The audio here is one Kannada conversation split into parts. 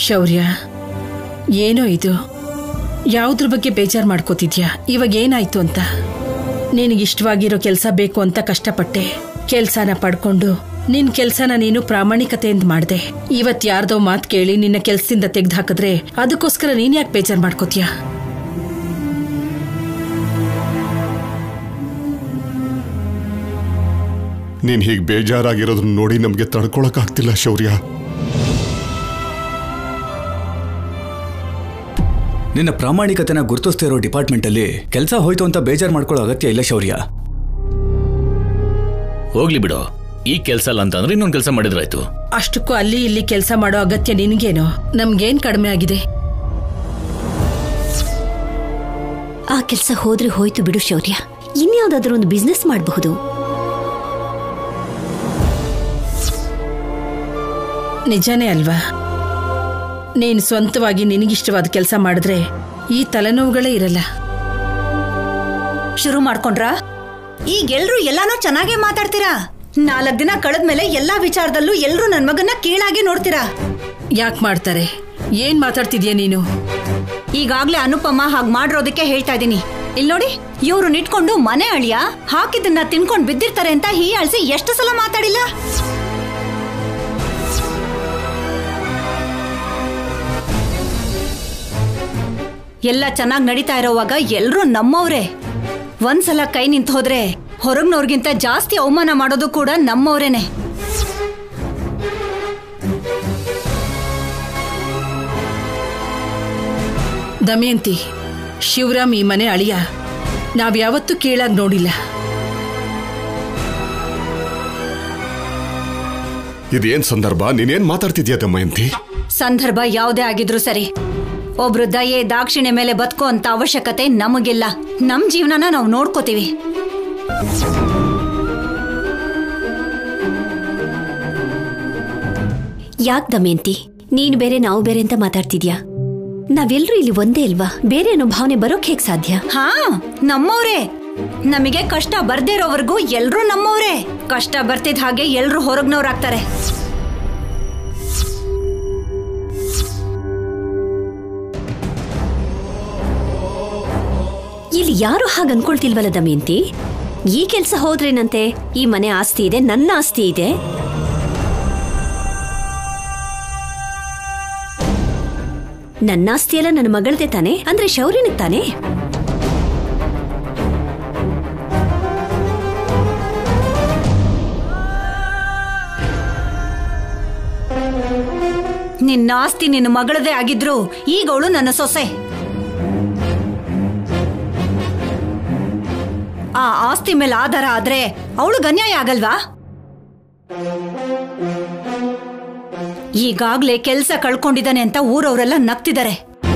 ಶೌರ್ಯ ಏನೋ ಇದು ಯಾವುದ್ರ ಬಗ್ಗೆ ಬೇಜಾರು ಮಾಡ್ಕೋತಿದ್ಯಾ ಇವಾಗ ಏನಾಯ್ತು ಅಂತ ನಿನಗೆ ಇಷ್ಟವಾಗಿರೋ ಕೆಲಸ ಬೇಕು ಅಂತ ಕಷ್ಟಪಟ್ಟೆ ಕೆಲಸನ ಪಡ್ಕೊಂಡು ನಿನ್ ಕೆಲಸನ ನೀನು ಪ್ರಾಮಾಣಿಕತೆಯಿಂದ ಮಾಡ್ದೆ ಇವತ್ ಯಾರ್ದೋ ಮಾತು ಕೇಳಿ ನಿನ್ನ ಕೆಲ್ಸದಿಂದ ತೆಗ್ದು ಹಾಕಿದ್ರೆ ಅದಕ್ಕೋಸ್ಕರ ನೀನ್ ಯಾಕೆ ಬೇಜಾರು ಮಾಡ್ಕೋತೀಯಾ ನೀನ್ ಹೀಗೆ ಬೇಜಾರಾಗಿರೋದನ್ನ ನೋಡಿ ನಮಗೆ ತಡ್ಕೊಳಕ್ಕಾಗ್ತಿಲ್ಲ ಶೌರ್ಯ ನಿನ್ನ ಪ್ರಾಮಾಣಿಕತೆನ ಗುರುತಿಸ್ತಾ ಇರೋ ಡಿಪಾರ್ಟ್ಮೆಂಟ್ ಅಲ್ಲಿ ಕೆಲಸ ಹೋಯ್ತು ಅಂತ ಬೇಜಾರು ಮಾಡ್ಕೊಳ್ಳೋ ಅಗತ್ಯ ಇಲ್ಲ ಶೌರ್ಯ ಹೋಗ್ಲಿ ಬಿಡು ಈ ಕೆಲ್ಸ ಅಲ್ಲ ಅಂತಂದ್ರೆ ಇನ್ನೊಂದು ಕೆಲಸ ಮಾಡಿದ್ರಾಯ್ತು ಅಷ್ಟಕ್ಕೂ ಅಲ್ಲಿ ಇಲ್ಲಿ ಕೆಲಸ ಮಾಡೋ ಅಗತ್ಯ ನಿನ್ಗೇನೋ ನಮ್ಗೇನ್ ಕಡಿಮೆ ಆಗಿದೆ ಆ ಕೆಲಸ ಹೋದ್ರೆ ಹೋಯ್ತು ಬಿಡು ಶೌರ್ಯ ಇನ್ಯಾವುದಾದ್ರೂ ಒಂದು ಬಿಸ್ನೆಸ್ ಮಾಡಬಹುದು ನಿಜಾನೇ ಅಲ್ವಾ ನೀನು ಸ್ವಂತವಾಗಿ ನಿನಗಿಷ್ಟವಾದ ಕೆಲಸ ಮಾಡಿದ್ರೆ ಈ ತಲೆನೋವುಗಳೇ ಇರಲ್ಲ ಶುರು ಮಾಡ್ಕೊಂಡ್ರಾ ಈಗ ಎಲ್ರು ಎಲ್ಲಾನು ಚೆನ್ನಾಗೇ ಮಾತಾಡ್ತೀರಾ ನಾಲ್ಕ್ ದಿನ ಕಳೆದ್ಮೇಲೆ ಎಲ್ಲಾ ವಿಚಾರದಲ್ಲೂ ಎಲ್ರು ನನ್ ಮಗನ್ನ ಕೀಳಾಗಿ ನೋಡ್ತೀರಾ ಯಾಕೆ ಮಾಡ್ತಾರೆ ಏನ್ ಮಾತಾಡ್ತಿದ್ಯಾ ನೀನು ಈಗಾಗ್ಲೇ ಅನುಪಮ ಹಾಗ್ ಮಾಡಿರೋದಕ್ಕೆ ಹೇಳ್ತಾ ಇದೀನಿ ಇಲ್ ನೋಡಿ ಇವ್ರು ನಿಟ್ಕೊಂಡು ಮನೆ ಅಳಿಯ ಹಾಕಿದ್ದನ್ನ ತಿನ್ಕೊಂಡ್ ಬಿದ್ದಿರ್ತಾರೆ ಅಂತ ಹೀಯಾಳ್ಸಿ ಎಷ್ಟು ಸಲ ಮಾತಾಡಿಲ್ಲ ಎಲ್ಲ ಚೆನ್ನಾಗ್ ನಡೀತಾ ಇರೋವಾಗ ಎಲ್ರೂ ನಮ್ಮವ್ರೆ ಒಂದ್ಸಲ ಕೈ ನಿಂತ ಹೋದ್ರೆ ಹೊರಗ್ನವ್ರಿಗಿಂತ ಜಾಸ್ತಿ ಅವಮಾನ ಮಾಡೋದು ಕೂಡ ನಮ್ಮವ್ರೇನೆ ದಮಯಂತಿ ಶಿವರಾಮ್ ಈ ಮನೆ ಅಳಿಯ ನಾವ್ಯಾವತ್ತೂ ಕೀಳಾಗಿ ನೋಡಿಲ್ಲ ಇದೇನ್ ಸಂದರ್ಭ ನೀನೇನ್ ಮಾತಾಡ್ತಿದ್ಯಾ ದಮಯಂತಿ ಸಂದರ್ಭ ಯಾವುದೇ ಆಗಿದ್ರು ಸರಿ ಒಬ್ರು ದಯೆ ದಾಕ್ಷಿಣ್ಯ ಮೇಲೆ ಬದುಕೋ ಅಂತ ಅವಶ್ಯಕತೆ ನಮಗಿಲ್ಲ ನಮ್ ಜೀವನನ ನಾವು ನೋಡ್ಕೋತೀವಿ ಯಾಕ್ ದಮಯಂತಿ ನೀನು ಬೇರೆ ನಾವು ಬೇರೆ ಅಂತ ಮಾತಾಡ್ತಿದ್ಯಾ ನಾವೆಲ್ಲರೂ ಇಲ್ಲಿ ಒಂದೇ ಅಲ್ವಾ ಬೇರೆ ಅನ್ನೋ ಭಾವನೆ ಬರೋಕ್ ಹೇಗ್ ಸಾಧ್ಯ ಹಾ ನಮ್ಮವ್ರೆ ನಮಗೆ ಕಷ್ಟ ಬರ್ದೇ ಇರೋವರೆಗೂ ಎಲ್ರೂ ನಮ್ಮವ್ರೆ ಕಷ್ಟ ಬರ್ತಿದ್ ಹಾಗೆ ಎಲ್ರೂ ಹೊರಗ್ನವ್ರಾಗ್ತಾರೆ ಇಲ್ಲಿ ಯಾರು ಹಾಗೆ ಅನ್ಕೊಳ್ತಿಲ್ವಲ್ಲ ದಮಯಂತಿ ಈ ಕೆಲಸ ಹೋದ್ರೇನಂತೆ ಈ ಮನೆ ಆಸ್ತಿ ಇದೆ ನನ್ನ ಆಸ್ತಿ ಇದೆ ನನ್ನ ಆಸ್ತಿ ಎಲ್ಲ ನನ್ನ ಮಗಳದೇ ತಾನೆ ಅಂದ್ರೆ ಶೌರ್ಯನಿಗೆ ತಾನೆ ನಿನ್ನ ಆಸ್ತಿ ನಿನ್ನ ಮಗಳದೇ ಆಗಿದ್ರು ಈಗ ಅವಳು ನನ್ನ ಸೊಸೆ ಆ ಆಸ್ತಿ ಮೇಲೆ ಆಧಾರ ಆದ್ರೆ ಅವಳು ಅನ್ಯಾಯ ಆಗಲ್ವಾ ಈಗಾಗ್ಲೇ ಕೆಲ್ಸ ಕಳ್ಕೊಂಡಿದ್ದಾನೆ ಅಂತ ಊರವರೆಲ್ಲ ನಗ್ತಿದ್ದಾರೆ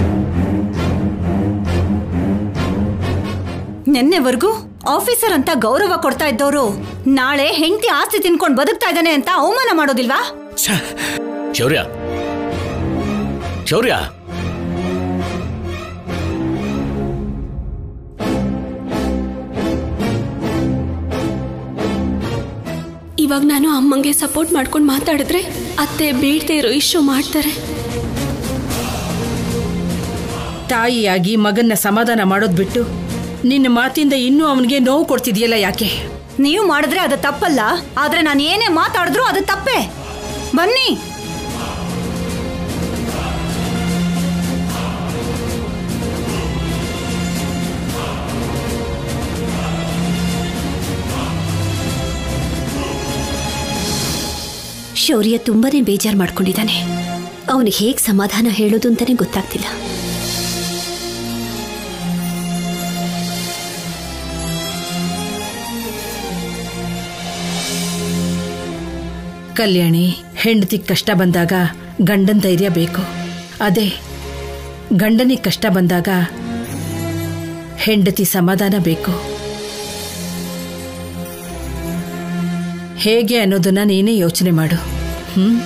ನಿನ್ನೆವರೆಗೂ ಆಫೀಸರ್ ಅಂತ ಗೌರವ ಕೊಡ್ತಾ ಇದ್ದವರು ನಾಳೆ ಹೆಂಡತಿ ಆಸ್ತಿ ತಿನ್ಕೊಂಡು ಬದುಕ್ತಾ ಇದ್ದಾನೆ ಅಂತ ಅವಮಾನ ಮಾಡೋದಿಲ್ವಾ ಛ! ಶೌರ್ಯ ಶೌರ್ಯ ಇವಾಗ ನಾನು ಅಮ್ಮಂಗೆ ಸಪೋರ್ಟ್ ಮಾಡ್ಕೊಂಡು ಮಾತಾಡಿದ್ರೆ ಅತ್ತೆ ಬೇಡದೆ ಇರೋ ಇಶ್ಯೂ ಮಾಡ್ತಾರೆ ತಾಯಿಯಾಗಿ ಮಗನ್ನ ಸಮಾಧಾನ ಮಾಡೋದ್ ಬಿಟ್ಟು ನಿನ್ನ ಮಾತಿಂದ ಇನ್ನೂ ಅವನಿಗೆ ನೋವು ಕೊಡ್ತಿದ್ಯಲ್ಲ ಯಾಕೆ ನೀವು ಮಾಡಿದ್ರೆ ಅದು ತಪ್ಪಲ್ಲ ಆದ್ರೆ ನಾನು ಏನೇ ಮಾತಾಡಿದ್ರು ಅದು ತಪ್ಪೇ ಬನ್ನಿ ಶೌರ್ಯ ತುಂಬಾನೇ ಬೇಜಾರು ಮಾಡ್ಕೊಂಡಿದ್ದಾನೆ ಅವನಿಗೆ ಹೇಗ್ ಸಮಾಧಾನ ಹೇಳೋದು ಅಂತಾನೆ ಗೊತ್ತಾಗ್ತಿಲ್ಲ ಕಲ್ಯಾಣಿ ಹೆಂಡತಿಗೆ ಕಷ್ಟ ಬಂದಾಗ ಗಂಡನ ಧೈರ್ಯ ಬೇಕು ಅದೇ ಗಂಡನಿಗೆ ಕಷ್ಟ ಬಂದಾಗ ಹೆಂಡತಿ ಸಮಾಧಾನ ಬೇಕು ಹೇಗೆ ಅನ್ನೋದನ್ನ ನೀನೇ ಯೋಚನೆ ಮಾಡು ಹ್ಮ್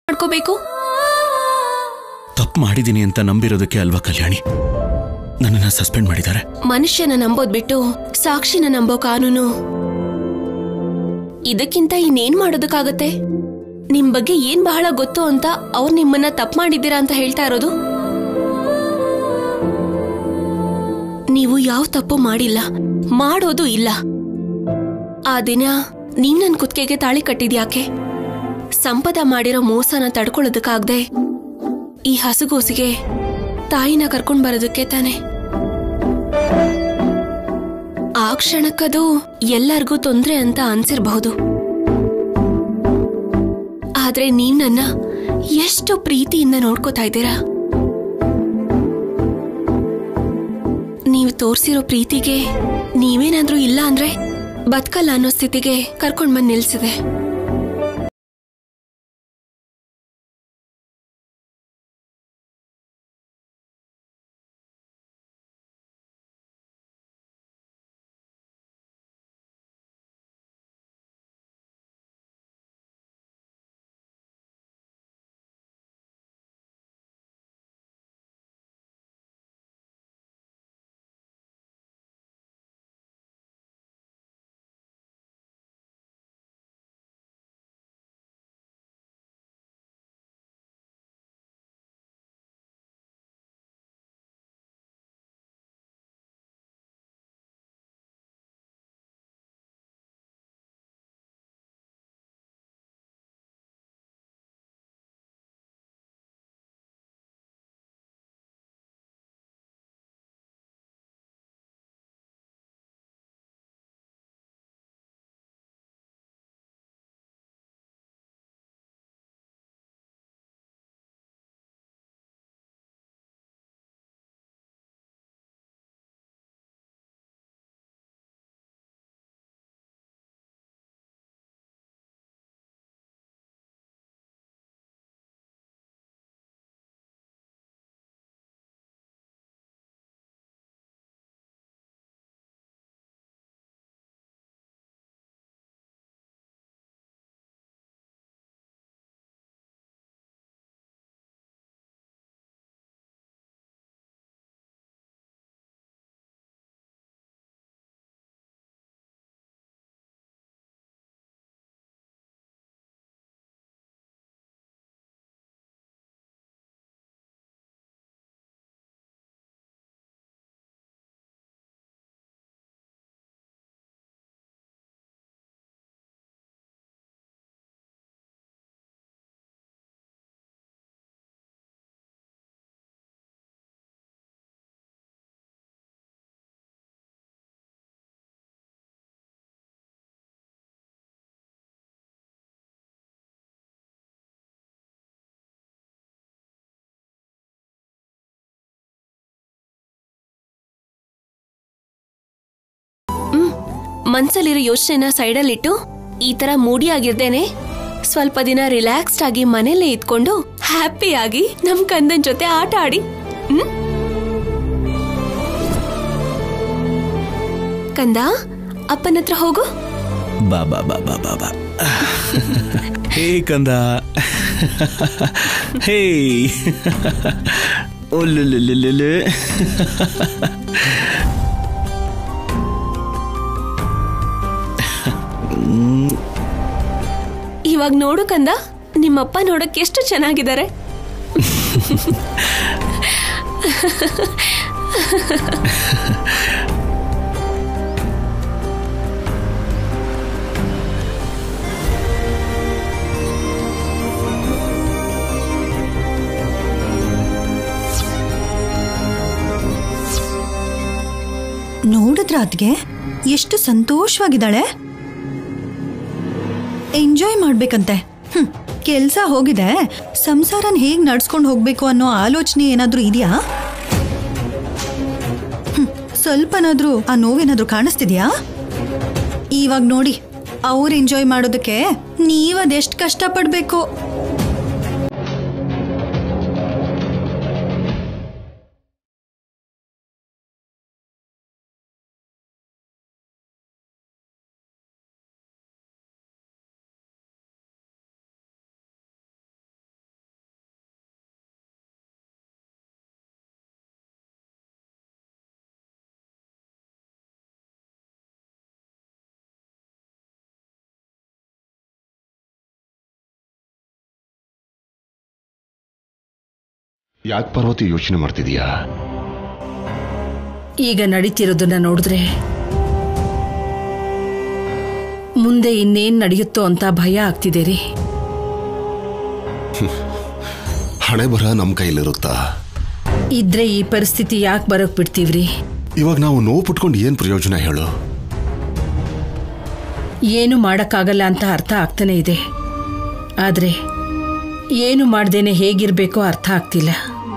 ಮಾಡ್ಕೋಬೇಕು ತಪ್ಪು ಮಾಡಿದ್ದೀನಿ ಅಂತ ನಂಬಿರೋದಕ್ಕೆ ಅಲ್ವಾ ಕಲ್ಯಾಣಿ ನನ್ನನ್ನ ಸಸ್ಪೆಂಡ್ ಮಾಡಿದ್ದಾರೆ ಮನುಷ್ಯನ ನಂಬೋದ್ ಬಿಟ್ಟು ಸಾಕ್ಷಿನ ನಂಬೋ ಕಾನೂನು ಇದಕ್ಕಿಂತ ಇನ್ನೇನ್ ಮಾಡೋದಕ್ಕಾಗತ್ತೆ ನಿಮ್ ಬಗ್ಗೆ ಏನ್ ಬಹಳ ಗೊತ್ತು ಅಂತ ಅವ್ರು ನಿಮ್ಮನ್ನ ತಪ್ಪು ಮಾಡಿದ್ದೀರಾ ಅಂತ ಹೇಳ್ತಾ ಇರೋದು ನೀವು ಯಾವ ತಪ್ಪು ಮಾಡಿಲ್ಲ ಮಾಡೋದು ಇಲ್ಲ ಆ ದಿನ ನೀವ್ ನನ್ ಕುತ್ತಿಗೆಗೆ ತಾಳಿ ಕಟ್ಟಿದ್ಯಾಕೆ ಸಂಪದ ಮಾಡಿರೋ ಮೋಸನ ತಡ್ಕೊಳ್ಳೋದಕ್ಕಾಗ್ದೆ ಈ ಹಸುಗೋಸಿಗೆ ತಾಯಿನ ಕರ್ಕೊಂಡ್ ಬರೋದಕ್ಕೆ ತಾನೆ ಆ ಕ್ಷಣಕ್ಕದು ಎಲ್ಲರಿಗೂ ತೊಂದ್ರೆ ಅಂತ ಅನ್ಸಿರ್ಬಹುದು ಆದ್ರೆ ನೀವ್ ನನ್ನ ಎಷ್ಟು ಪ್ರೀತಿಯಿಂದ ನೋಡ್ಕೋತಾ ಇದ್ದೀರಾ ನೀವು ತೋರ್ಸಿರೋ ಪ್ರೀತಿಗೆ ನೀವೇನಾದ್ರೂ ಇಲ್ಲ ಅಂದ್ರೆ ಬದುಕಲ್ಲ ಅನ್ನೋ ಸ್ಥಿತಿಗೆ ಕರ್ಕೊಂಡ್ ಬಂದ್ ನಿಲ್ಸಿದೆ ಮನ್ಸಲ್ಲಿರೋ ಯೋಚನೆನ ಸೈಡಲ್ಲಿಟ್ಟು ಈ ತರ ಮೂಡಿ ಆಗಿರ್ದೇನೆ ಸ್ವಲ್ಪ ದಿನ ರಿಲ್ಯಾಕ್ಸ್ಡ್ ಆಗಿ ಮನೇಲೆ ಇದ್ಕೊಂಡು ಹ್ಯಾಪಿಯಾಗಿ ನಮ್ ಕಂದನ್ ಜೊತೆ ಆಟ ಆಡಿ ಹ್ಮ್ ಕಂದ ಅಪ್ಪನ ಹತ್ರ ಹೋಗು ಬಾ ಬಾ ಬಾ ಬಾ ಬಾ ಬಾ ಹೇ ಕಂದ ಹೇ ಒಲ್ಲು ಇವಾಗ ನೋಡು ಕಂದ ನಿಮ್ಮಪ್ಪ ನೋಡಕ್ ಎಷ್ಟು ಚೆನ್ನಾಗಿದ್ದಾರೆ ನೋಡಿದ್ರ ಅದ್ಗೆ ಎಷ್ಟು ಸಂತೋಷವಾಗಿದ್ದಾಳೆ ಎಂಜಾಯ್ ಮಾಡ್ಬೇಕಂತೆ ಹ್ಮ್ ಕೆಲ್ಸ ಹೋಗಿದೆ ಸಂಸಾರನ ಹೇಗ್ ನಡ್ಸ್ಕೊಂಡು ಹೋಗ್ಬೇಕು ಅನ್ನೋ ಆಲೋಚನೆ ಏನಾದ್ರೂ ಇದೆಯಾ ಹ್ಮ್ ಸ್ವಲ್ಪನಾದ್ರೂ ಆ ನೋವೇನಾದ್ರೂ ಕಾಣಿಸ್ತಿದ್ಯಾ ಇವಾಗ ನೋಡಿ ಅವ್ರು ಎಂಜಾಯ್ ಮಾಡೋದಕ್ಕೆ ನೀವದೆಷ್ಟು ಕಷ್ಟಪಡ್ಬೇಕು ಯಾಕೆ ಪಾರ್ವತಿ ಯೋಚನೆ ಮಾಡ್ತಿದೀಯಾ ಈಗ ನಡೀತಿರೋದನ್ನ ನೋಡಿದ್ರೆ ಮುಂದೆ ಇನ್ನೇನ್ ನಡೆಯುತ್ತೋ ಅಂತ ಭಯ ಆಗ್ತಿದೆ ರೀ ಹಣೆ ಬರ ನಮ್ಮ ಕೈಲಿರುತ್ತಾ ಇದ್ರೆ ಈ ಪರಿಸ್ಥಿತಿ ಯಾಕೆ ಬರೋಕ್ ಬಿಡ್ತೀವ್ರಿ ಇವಾಗ ನಾವು ನೋವು ಪಟ್ಕೊಂಡು ಏನ್ ಪ್ರಯೋಜನ ಹೇಳು ಏನು ಮಾಡಕ್ಕಾಗಲ್ಲ ಅಂತ ಅರ್ಥ ಆಗ್ತಾನೆ ಇದೆ ಆದ್ರೆ ಏನು ಮಾಡ್ದೇನೆ ಹೇಗಿರ್ಬೇಕೋ ಅರ್ಥ ಆಗ್ತಿಲ್ಲ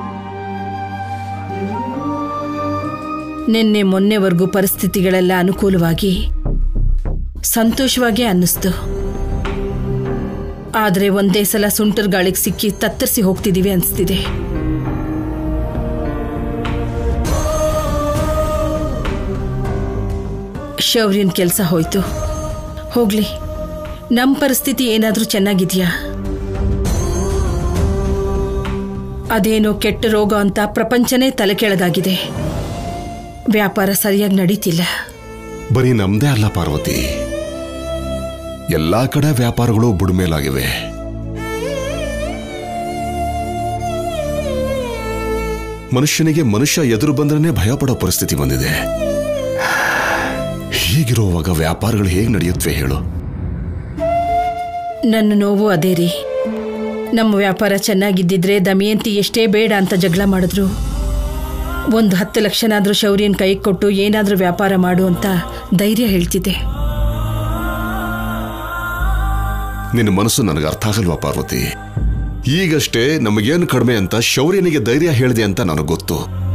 ನಿನ್ನೆ ಮೊನ್ನೆವರೆಗೂ ಪರಿಸ್ಥಿತಿಗಳೆಲ್ಲ ಅನುಕೂಲವಾಗಿ ಸಂತೋಷವಾಗೇ ಅನ್ನಿಸ್ತು ಆದ್ರೆ ಒಂದೇ ಸಲ ಸುಂಟರ್ ಗಾಳಿಗೆ ಸಿಕ್ಕಿ ತತ್ತರಿಸಿ ಹೋಗ್ತಿದೀವಿ ಅನಿಸ್ತಿದೆ ಶೌರ್ಯನ್ ಕೆಲಸ ಹೋಯ್ತು ಹೋಗ್ಲಿ ನಮ್ಮ ಪರಿಸ್ಥಿತಿ ಏನಾದರೂ ಚೆನ್ನಾಗಿದ್ಯಾ ಅದೇನೋ ಕೆಟ್ಟ ರೋಗ ಅಂತ ಪ್ರಪಂಚನೇ ತಲೆ ಕೆಳಗಾಗಿದೆ ವ್ಯಾಪಾರ ಸರಿಯಾಗಿ ನಡೀತಿಲ್ಲ ಬರೀ ನಮ್ದೇ ಅಲ್ಲ ಪಾರ್ವತಿ ಎಲ್ಲಾ ಕಡೆ ವ್ಯಾಪಾರಗಳು ಬುಡಮೇಲಾಗಿವೆ ಮನುಷ್ಯನಿಗೆ ಮನುಷ್ಯ ಎದುರು ಬಂದ್ರೆ ಭಯ ಪಡೋ ಪರಿಸ್ಥಿತಿ ಬಂದಿದೆ ಹೀಗಿರುವಾಗ ವ್ಯಾಪಾರಗಳು ಹೇಗೆ ನಡೆಯುತ್ತವೆ ಹೇಳು ನನ್ನ ನೋವು ಅದೇ ರೀ ನಮ್ಮ ವ್ಯಾಪಾರ ಚೆನ್ನಾಗಿದ್ದಿದ್ರೆ ದಮಯಂತಿ ಎಷ್ಟೇ ಬೇಡ ಅಂತ ಜಗಳ ಮಾಡಿದ್ರು ಒಂದು ಹತ್ತು ಲಕ್ಷನಾದರೂ ಶೌರ್ಯನ ಕೈ ಕೊಟ್ಟು ಏನಾದರೂ ವ್ಯಾಪಾರ ಮಾಡು ಅಂತ ಧೈರ್ಯ ಹೇಳ್ತಿದ್ದೆ ನಿನ್ನ ಮನಸ್ಸು ನನಗೆ ಅರ್ಥ ಆಗಲ್ವಾ ಪಾರ್ವತಿ ಈಗಷ್ಟೇ ನಮಗೇನು ಕಡಿಮೆ ಅಂತ ಶೌರ್ಯನಿಗೆ ಧೈರ್ಯ ಹೇಳಿದೆ ಅಂತ ನನಗೆ ಗೊತ್ತು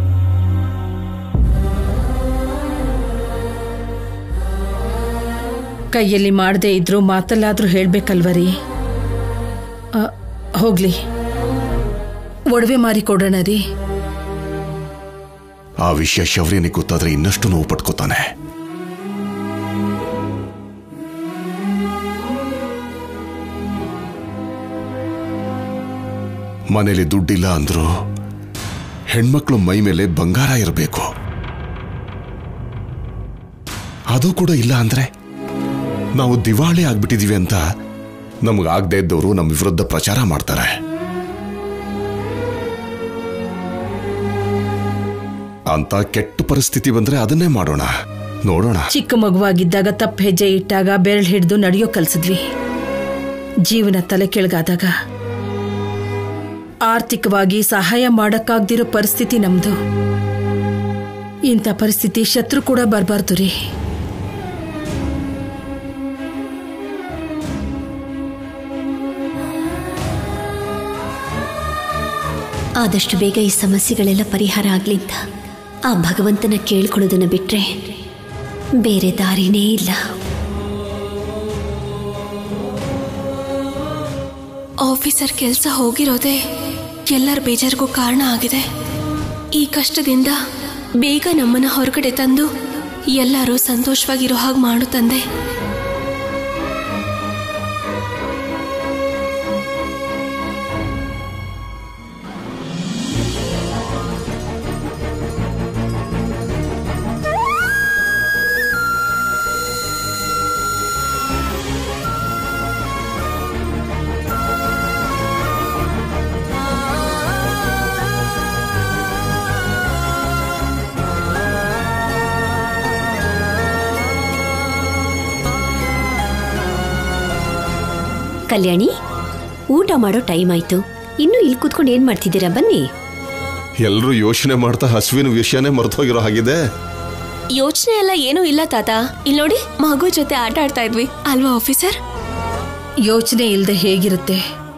ಕೈಯಲ್ಲಿ ಮಾಡದೇ ಇದ್ರೂ ಮಾತಲ್ಲಾದ್ರೂ ಹೇಳ್ಬೇಕಲ್ವರಿ ಆ, ಹೋಗ್ಲಿ ಒಡವೆ ಮಾರಿ ಕೊಡೋಣ ರೀ ಆ ವಿಷಯ ಶೌರ್ಯನಿಗೆ ಗೊತ್ತಾದ್ರೆ ಇನ್ನಷ್ಟು ನೋವು ಪಟ್ಕೋತಾನೆ ಮನೇಲಿ ದುಡ್ಡಿಲ್ಲ ಅಂದ್ರು ಹೆಣ್ಮಕ್ಳು ಮೈ ಮೇಲೆ ಬಂಗಾರ ಇರಬೇಕು ಅದು ಕೂಡ ಇಲ್ಲ ಅಂದ್ರೆ ನಾವು ದಿವಾಳಿ ಆಗ್ಬಿಟ್ಟಿದೀವಿ ಅಂತ ನಮಗಾಗದೇ ಇದ್ದವರು ನಮ್ಮ ವಿರುದ್ಧ ಪ್ರಚಾರ ಮಾಡ್ತಾರೆ ಅಂತ ಕೆಟ್ಟ ಪರಿಸ್ಥಿತಿ ಬಂದ್ರೆ ಅದನ್ನೇ ಮಾಡೋಣ ನೋಡೋಣ ಚಿಕ್ಕ ಮಗುವಾಗಿದ್ದಾಗ ತಪ್ಪು ಹೆಜ್ಜೆ ಇಟ್ಟಾಗ ಬೆರಳು ಹಿಡಿದು ನಡೆಯೋ ಕಲ್ಸಿದ್ವಿ ಜೀವನ ತಲೆ ಕೆಳಗಾದಾಗ ಆರ್ಥಿಕವಾಗಿ ಸಹಾಯ ಮಾಡಕ್ಕಾಗ್ದಿರೋ ಪರಿಸ್ಥಿತಿ ನಮ್ದು ಇಂಥ ಪರಿಸ್ಥಿತಿ ಶತ್ರು ಕೂಡ ಬರಬಾರ್ದು ರೀ ಆದಷ್ಟು ಬೇಗ ಈ ಸಮಸ್ಯೆಗಳೆಲ್ಲ ಪರಿಹಾರ ಆಗ್ಲಿ ಅಂತ ಆ ಭಗವಂತನ ಕೇಳ್ಕೊಳ್ಳೋದನ್ನ ಬಿಟ್ರೆ ಬೇರೆ ದಾರಿನೇ ಇಲ್ಲ ಆಫೀಸರ್ ಕೆಲಸ ಹೋಗಿರೋದೇ ಎಲ್ಲರ ಬೇಜಾರಿಗೂ ಕಾರಣ ಆಗಿದೆ ಈ ಕಷ್ಟದಿಂದ ಬೇಗ ನಮ್ಮನ್ನ ಹೊರಗಡೆ ತಂದು ಎಲ್ಲರೂ ಸಂತೋಷವಾಗಿರೋ ಹಾಗೆ ಮಾಡು ತಂದೆ ಕಲ್ಯಾಣಿ ಊಟ ಮಾಡೋ ಟೈಮ್ ಆಯ್ತು ಇನ್ನು ಇಲ್ಲಿ ಕೂತ್ಕೊಂಡು ಏನ್ ಮಾಡ್ತಿದ್ದೀರಾ ಬನ್ನಿ ಎಲ್ಲರೂ ಯೋಚನೆ ಮಾಡ್ತಾ ಹಸುವಿನ ವಿಷಯನೇ ಮರ್ತೋಗಿರೋ ಹಾಗಿದೆ ಯೋಚನೆ ಎಲ್ಲ ಏನೂ ಇಲ್ಲ ತಾತ ಇಲ್ಲಿ ನೋಡಿ ಮಗು ಜೊತೆ ಆಟ ಆಡ್ತಾ ಇದ್ವಿ ಅಲ್ವಾ ಆಫೀಸರ್ ಯೋಚನೆ ಇಲ್ಲದೆ ಹೇಗಿರುತ್ತೆ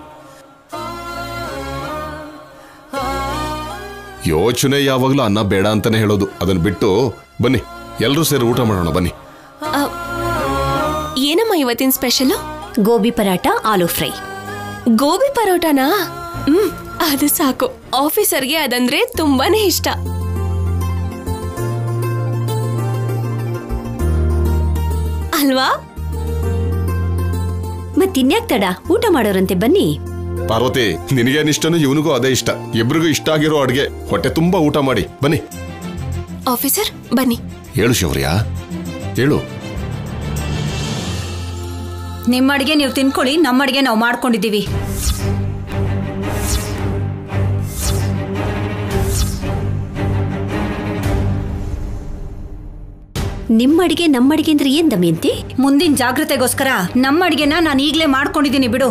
ಯೋಚನೆ ಯಾವಾಗಲೂ ಅನ್ನ ಬೇಡ ಅಂತಾನೆ ಹೇಳೋದು ಅದನ್ನ ಬಿಟ್ಟು ಬನ್ನಿ ಎಲ್ಲರೂ ಸೇರಿ ಊಟ ಮಾಡೋಣ ಬನ್ನಿ ಆ, ಏನಮ್ಮ ಇವತ್ತಿನ ಸ್ಪೆಷಲು ಗೋಬಿ ಪರಾಟ ಆಲೂ ಫ್ರೈ ಗೋಬಿ ಪರೋಟಾನಾ ಹ್ಮ್ ಅದು ಸಾಕು ಆಫೀಸರ್ಗೆ ಅದಂದ್ರೆ ತುಂಬಾನೇ ಇಷ್ಟ ಅಲ್ವಾ ಮತ್ತಿನ್ಯಾಕ್ ತಡ ಊಟ ಮಾಡೋರಂತೆ ಬನ್ನಿ ಪಾರ್ವತಿ ನಿನಗೇನಿಷ್ಟನೋ ಇವನಿಗೂ ಅದೇ ಇಷ್ಟ ಇಬ್ರಿಗೂ ಇಷ್ಟ ಆಗಿರೋ ಅಡ್ಗೆ ಹೊಟ್ಟೆ ತುಂಬಾ ಊಟ ಮಾಡಿ ಬನ್ನಿ ಆಫೀಸರ್ ಬನ್ನಿ ಹೇಳು ಶೌರ್ಯ ಹೇಳು ನಿಮ್ಮ ಅಡಿಗೆ ನೀವು ತಿನ್ಕೊಳ್ಳಿ ನಮ್ಮ ಅಡಿಗೆ ನಾವು ಮಾಡ್ಕೊಂಡಿದ್ದೀವಿ ನಿಮ್ಮ ಅಡಿಗೆ ನಮ್ಮ ಅಡಿಗೆ ಅಂದ್ರೆ ಏನ್ ದಮಯಂತಿ ಮುಂದಿನ ಜಾಗ್ರತೆಗೋಸ್ಕರ ನಮ್ಮ ಅಡಿಗೆನ ನಾನು ಈಗಲೇ ಮಾಡ್ಕೊಂಡಿದ್ದೀನಿ ಬಿಡು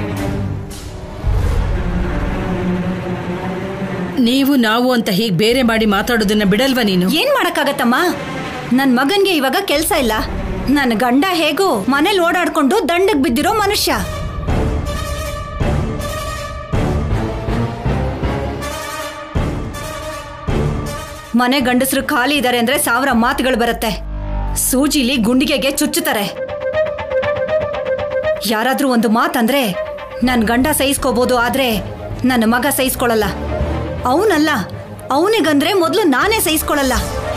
ನೀವು ನಾವು ಅಂತ ಹೀಗೆ ಬೇರೆ ಮಾಡಿ ಮಾತಾಡೋದನ್ನ ಬಿಡಲ್ವಾ ನೀನು ಏನ್ ಮಾಡಕ್ಕಾಗತ್ತಮ್ಮ ನನ್ ಮಗನ್ಗೆ ಇವಾಗ ಕೆಲ್ಸ ಇಲ್ಲ ನನ್ನ ಗಂಡ ಹೇಗೂ ಮನೇಲಿ ಓಡಾಡ್ಕೊಂಡು ದಂಡಕ್ ಬಿದ್ದಿರೋ ಮನುಷ್ಯ ಮನೆ ಗಂಡಸರು ಖಾಲಿ ಇದಾರೆ ಅಂದ್ರೆ ಸಾವಿರ ಮಾತುಗಳು ಬರುತ್ತೆ ಸೂಜಿಲಿ ಗುಂಡಿಗೆಗೆ ಚುಚ್ಚುತ್ತಾರೆ ಯಾರಾದ್ರೂ ಒಂದು ಮಾತಂದ್ರೆ ನನ್ ಗಂಡ ಸಹಿಸ್ಕೋಬಹುದು ಆದ್ರೆ ನನ್ನ ಮಗ ಸಹಿಸ್ಕೊಳ್ಳಲ್ಲ ಅವನಲ್ಲ ಅವನಿಗಂದ್ರೆ ಮೊದಲು ನಾನೇ ಸಹಿಸ್ಕೊಳ್ಳಲ್ಲ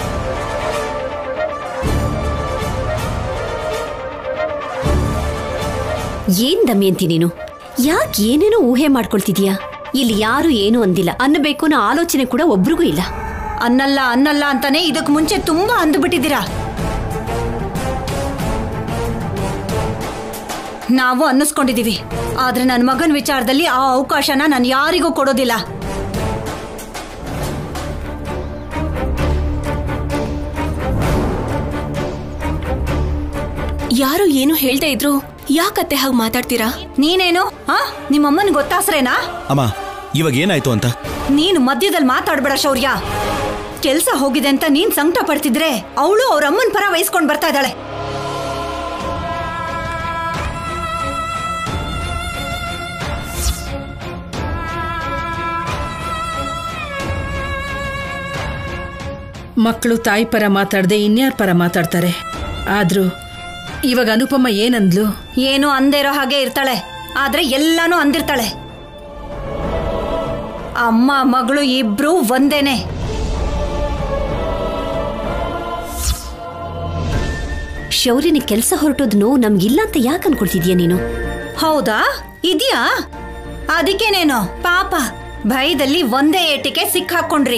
ಏನ್ ದಮಯಂತಿ ನೀನು ಯಾಕೆ ಏನೇನೋ ಊಹೆ ಮಾಡ್ಕೊಳ್ತಿದೀಯಾ ಇಲ್ಲಿ ಯಾರು ಏನು ಅಂದಿಲ್ಲ ಅನ್ನಬೇಕು ಅನ್ನೋ ಆಲೋಚನೆ ಕೂಡ ಒಬ್ರಿಗೂ ಇಲ್ಲ ಅನ್ನಲ್ಲ ಅನ್ನಲ್ಲ ಅಂತಾನೆ ಇದಕ್ ಮುಂಚೆ ತುಂಬಾ ಅಂದ್ಬಿಟ್ಟಿದ್ದೀರಾ ನಾವು ಅನ್ನಿಸ್ಕೊಂಡಿದೀವಿ ಆದ್ರೆ ನನ್ನ ಮಗನ ವಿಚಾರದಲ್ಲಿ ಆ ಅವಕಾಶನ ನಾನು ಯಾರಿಗೂ ಕೊಡೋದಿಲ್ಲ ಯಾರು ಏನು ಹೇಳ್ದೇ ಇದ್ರು ಯಾಕತ್ತೆ ಹಾಗೆ ಮಾತಾಡ್ತೀರಾ ನೀನೇನು ಹಾ ನಿಮ್ಮಮ್ಮನ್ ಗೊತ್ತಾಸ್ರೇನಾ ಅಮ್ಮ ಇವಾಗ ಏನಾಯ್ತು ಅಂತ ನೀನು ಮಧ್ಯದಲ್ಲಿ ಮಾತಾಡ್ಬೇಡ ಶೌರ್ಯ ಕೆಲ್ಸ ಹೋಗಿದೆ ಅಂತ ನೀನ್ ಸಂಕಟ ಪಡ್ತಿದ್ರೆ ಅವಳು ಅವ್ರ ಅಮ್ಮನ ಪರ ವಹಿಸ್ಕೊಂಡ್ ಬರ್ತಾ ಇದ್ದಾಳೆ ಮಕ್ಕಳು ತಾಯಿ ಪರ ಮಾತಾಡದೆ ಇನ್ಯಾರ ಪರ ಮಾತಾಡ್ತಾರೆ ಆದ್ರೂ ಇವಾಗ ಅನುಪಮ ಏನಂದ್ಲು ಏನು ಅಂದೇ ಇರೋ ಹಾಗೆ ಇರ್ತಾಳೆ ಆದ್ರೆ ಎಲ್ಲಾನು ಅಂದಿರ್ತಾಳೆ ಅಮ್ಮ ಮಗಳು ಇಬ್ರು ಒಂದೇನೆ ಶೌರ್ಯನ ಕೆಲಸ ಹೊರಟೋದ್ ನೋವು ನಮ್ಗಿಲ್ಲ ಅಂತ ಯಾಕೆ ಅನ್ಕೊಳ್ತಿದ್ಯಾ ನೀನು ಹೌದಾ ಇದ್ಯಾ ಅದಕ್ಕೇನೇನೋ ಪಾಪ ಭಯದಲ್ಲಿ ಒಂದೇ ಏಟಿಗೆ ಸಿಕ್ಕಾಕೊಂಡ್ರಿ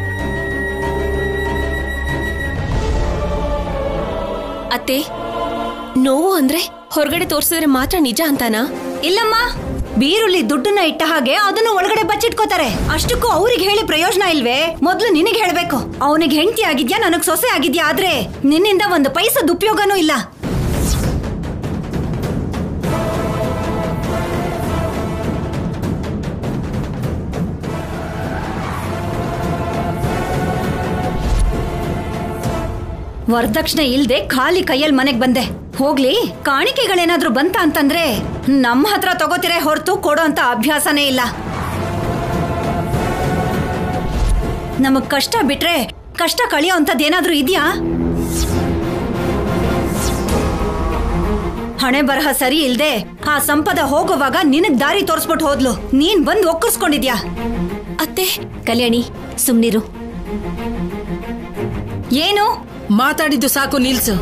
ಅತ್ತೆ ನೋವು ಅಂದ್ರೆ ಹೊರಗಡೆ ತೋರಿಸಿದ್ರೆ ಮಾತ್ರ ನಿಜ ಅಂತಾನಾ ಇಲ್ಲಮ್ಮ ಬೀರುಳ್ಳಿ ದುಡ್ಡನ್ನ ಇಟ್ಟ ಹಾಗೆ ಅದನ್ನು ಒಳಗಡೆ ಬಚ್ಚಿಟ್ಕೋತಾರೆ ಅಷ್ಟಕ್ಕೂ ಅವ್ರಿಗೆ ಹೇಳಿ ಪ್ರಯೋಜನ ಇಲ್ವೇ ಮೊದ್ಲು ನಿನಗೆ ಹೇಳ್ಬೇಕು ಅವನಿಗೆ ಹೆಂಡತಿ ಆಗಿದ್ಯಾ ನನಗ್ ಸೊಸೆ ಆಗಿದ್ಯಾ ಆದ್ರೆ ನಿನ್ನಿಂದ ಒಂದು ಪೈಸದ ಉಪಯೋಗನೂ ಇಲ್ಲ ವರದಕ್ಷಿಣೆ ಇಲ್ದೆ ಖಾಲಿ ಕೈಯಲ್ಲಿ ಮನೆಗ್ ಬಂದೆ ಹೋಗ್ಲಿ ಕಾಣಿಕೆಗಳೇನಾದ್ರೂ ಬಂತ ಅಂತಂದ್ರೆ ನಮ್ಮ ಹತ್ರ ತಗೋತಿರೇ ಹೊರತು ಕೊಡೋ ಅಂತ ಅಭ್ಯಾಸನೇ ಇಲ್ಲ ನಮಗ್ ಕಷ್ಟ ಬಿಟ್ರೆ ಕಷ್ಟ ಕಳಿಯೋ ಅಂತದ್ದೇನಾದ್ರೂ ಇದೆಯಾ ಹಣೆ ಬರಹ ಸರಿ ಇಲ್ದೆ ಆ ಸಂಪದ ಹೋಗುವಾಗ ನಿನಗ್ ದಾರಿ ತೋರಿಸ್ಬಿಟ್ಟು ಹೋದ್ಲು ನೀನ್ ಬಂದ್ ಒಕ್ಕರ್ಸ್ಕೊಂಡಿದ್ಯಾ ಅತ್ತೆ ಕಲ್ಯಾಣಿ ಸುಮ್ನಿರು ಏನು ಮಾತಾಡಿದ್ದು ಸಾಕು ನಿಲ್ಸು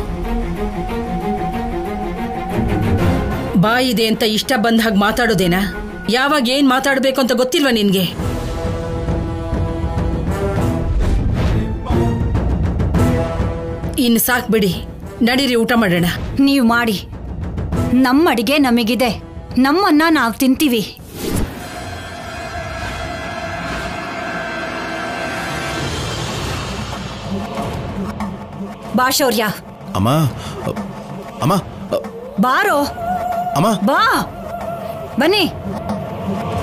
ಬಾಯಿದೆ ಅಂತ ಇಷ್ಟ ಬಂದ ಹಾಗೆ ಮಾತಾಡೋದೇನಾ ಯಾವಾಗ ಏನ್ ಮಾತಾಡ್ಬೇಕು ಅಂತ ಗೊತ್ತಿಲ್ವಾ ನಿನ್ಗೆ ಇನ್ನು ಸಾಕ್ ಬಿಡಿ ನಡೀರಿ ಊಟ ಮಾಡೋಣ ನೀವ್ ಮಾಡಿ ನಮ್ಮ ಅಡಿಗೆ ನಮಗಿದೆ ನಮ್ಮನ್ನ ನಾವ್ ತಿಂತೀವಿ ಬಾ ಶೌರ್ಯ ಅಮ್ಮ ಅಮ್ಮ ಬಾರೋ ಅಮ್ಮ ಬಾ ಬನ್ನಿ